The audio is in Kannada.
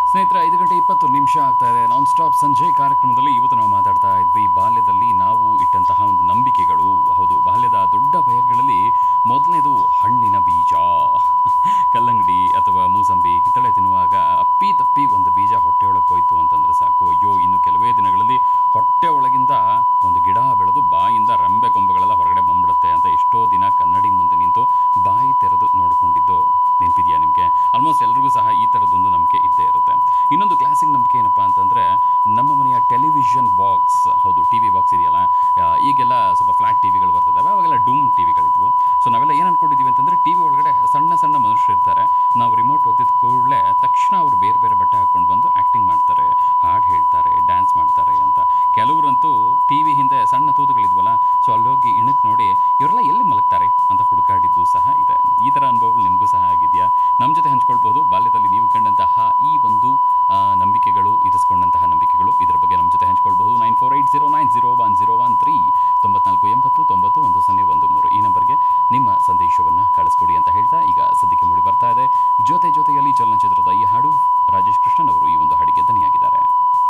ಸ್ನೇಹಿತರೆ ಐದು ಗಂಟೆ ಇಪ್ಪತ್ತು ನಿಮಿಷ ಆಗ್ತಾ ಇದೆ ನಾನ್ ಸ್ಟಾಪ್ ಸಂಜೆ ಕಾರ್ಯಕ್ರಮದಲ್ಲಿ ಇವತ್ತು ನಾವು ಮಾತಾಡ್ತಾ ಇದ್ವಿ ಬಾಲ್ಯದಲ್ಲಿ ನಾವು ಇಟ್ಟಂತಹ ಒಂದು ನಂಬಿಕೆಗಳು ಹೌದು ಬಾಲ್ಯದ ದೊಡ್ಡ ಭಯಗಳಲ್ಲಿ ಮೊದಲನೇದು ಹಣ್ಣಿನ ಬೀಜ ಕಲ್ಲಂಗಡಿ